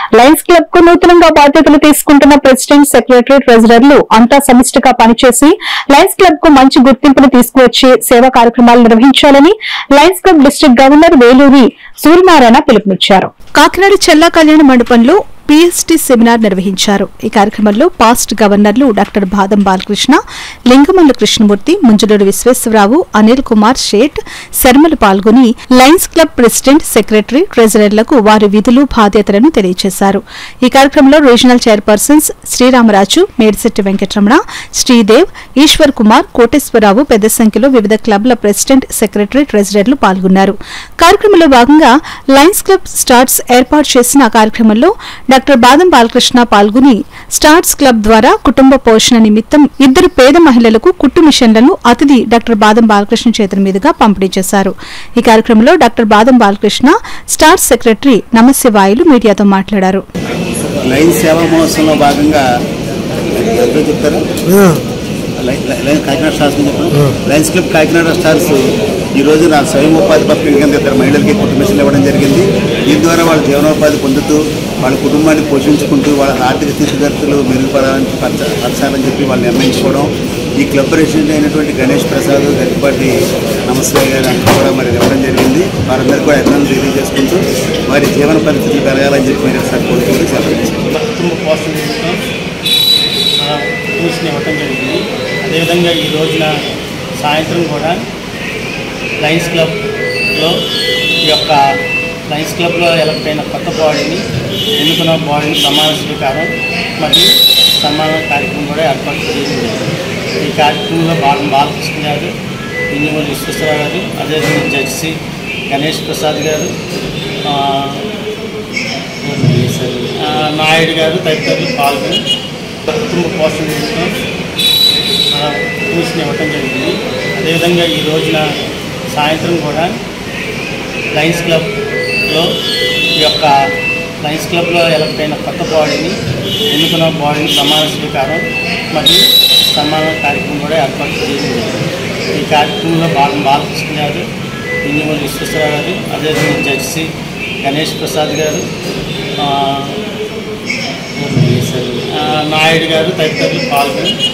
Lions club కు నూతనంగా బాధ్యతలు తీసుకుంటున్న ప్రెసిడెంట్ సెక్రటరీ ట్రెజరర్లు అంతా సమిష్టిగా పనిచేసి లయన్స్ క్లబ్ కు మంచి గుర్తింపును తీసుకువచ్చి సేవా కార్యక్రమాలు నిర్వహించాలని Lions Club district governor Veluri Suryanarayana పిలుపునిచ్చారు కాకినాడ చెల్లా కళ్యాణ మండపంలో పీఎస్టీ సెమినార్ నిర్వహించారు ఈ కార్యక్రమంలో పాస్ట్ గవర్నర్లు డాక్టర్ బాదం బాలకృష్ణ లింగమల్ల కృష్ణమూర్తి ముంజలూరు విశ్వేశ్వరరావు అనిల్ కుమార్ షేట్ శర్మలు పాల్గొని లయన్స్ క్లబ్ ప్రెసిడెంట్ సెక్రటరీ ట్రెజరర్లకు వారి విధులు బాధ్యతలను తెలియజేశారు ఈ కార్యక్రమంలో రీజనల్ చైర్పర్సన్స్ శ్రీరామరాజు మేడిశెట్టి వెంకటరమణ శ్రీదేవ్ ఈశ్వర్ కుమార్ కోటేశ్వరరావు పెద్ద సంఖ్యలో వివిధ క్లబ్ల ప్రెసిడెంట్ సెక్రటరీ ట్రెజరర్లు పాల్గొన్నారు కార్యక్రమంలో భాగంగా లయన్స్ క్లబ్ స్టార్ట్స్ ఏర్పాటు చేసిన కార్యక్రమంలో డాక్టర్ బాదం బాలకృష్ణ పాల్గొని స్టార్ట్స్ క్లబ్ ద్వారా కుటుంబ పోషణ నిమిత్తం ఇద్దరు పేద మహిళలకు కుట్టు మిషన్లను అతిథి డాక్టర్ బాదం బాలకృష్ణ చేతుల మీదుగా పంపిణీ చేశారు ఈ కార్యక్రమంలో డాక్టర్ బాదం బాలకృష్ణ స్టార్ట్స్ సెక్రటరీ నమశివాయులు మీడియాతో మాట్లాడారు లైన్ సేవా మహోత్సవంలో భాగంగా ఎవరో చెప్తారు లైన్ లైన్ కాకినాడ స్టార్స్ అని చెప్పాను లయన్స్ క్లబ్ కాకినాడ స్టార్స్ ఈ రోజు నా స్వయం ఉపాధి పథకం కింద ఇద్దరు మహిళలకి కుటుంబ మిషన్లు ఇవ్వడం జరిగింది దీని ద్వారా వాళ్ళ జీవనోపాధి పొందుతూ వాళ్ళ కుటుంబాన్ని పోషించుకుంటూ వాళ్ళ ఆర్థిక స్థితిగతులు మెరుగుపడాలని పరచ- పరచాలని చెప్పి వాళ్ళు నిర్ణయించుకోవడం ఈ క్లబ్ ప్రెసిడెంట్ అయినటువంటి గణేష్ ప్రసాద్ గరిపాటి నమస్కారం గారు అందరూ కూడా మరి ఇవ్వడం జరిగింది వారందరికీ కూడా అభినందనలు తెలియజేసుకుంటూ వారి జీవన పరిస్థితులు పెరగాలని చెప్పి మీరు ఒకసారి కోరుకుంటూ సెలవు తీసుకుంటాం. కుటుంబ పోషణ నిమిత్తం ట్యూషన్ ఇవ్వటం జరిగింది అదేవిధంగా ఈ రోజున సాయంత్రం కూడా లయన్స్ క్లబ్లో ఈ యొక్క లయన్స్ క్లబ్లో ఎలక్ట్ అయిన కొత్త బాడీని ఎన్నుకున్న బాడీని ప్రమాణ స్వీకారం మరియు సన్మాన కార్యక్రమం కూడా ఏర్పాటు చేసింది ఈ కార్యక్రమంలో బాల బాలకృష్ణ గారు ఇంజమూరి విశ్వేశ్వరరావు గారు అదేవిధంగా జడ్సి గణేష్ ప్రసాద్ గారు ఆ, ఆ, నాయుడు గారు తదితరులు పాల్గొని కుటుంబ పోషణ నిమిత్తం ట్యూషన్ ఇవ్వటం జరిగింది అదేవిధంగా ఈ రోజున సాయంత్రం కూడా లయన్స్ క్లబ్లో ఈ యొక్క లయన్స్ క్లబ్లో ఎలక్ట్ అయిన కొత్త బాడీని ఎన్నుకున్న బాడీని ప్రమాణ స్వీకారం మరియు సన్మాన కార్యక్రమం కూడా ఏర్పాటు చేసింది ఈ కార్యక్రమంలో బాల బాలకృష్ణ గారు ఇంజమూరి విశ్వేశ్వరరావు గారు అదేవిధంగా జడ్సి గణేష్ ప్రసాద్ గారు ఆ, ఆ, నాయుడు గారు తదితరులు పాల్గొని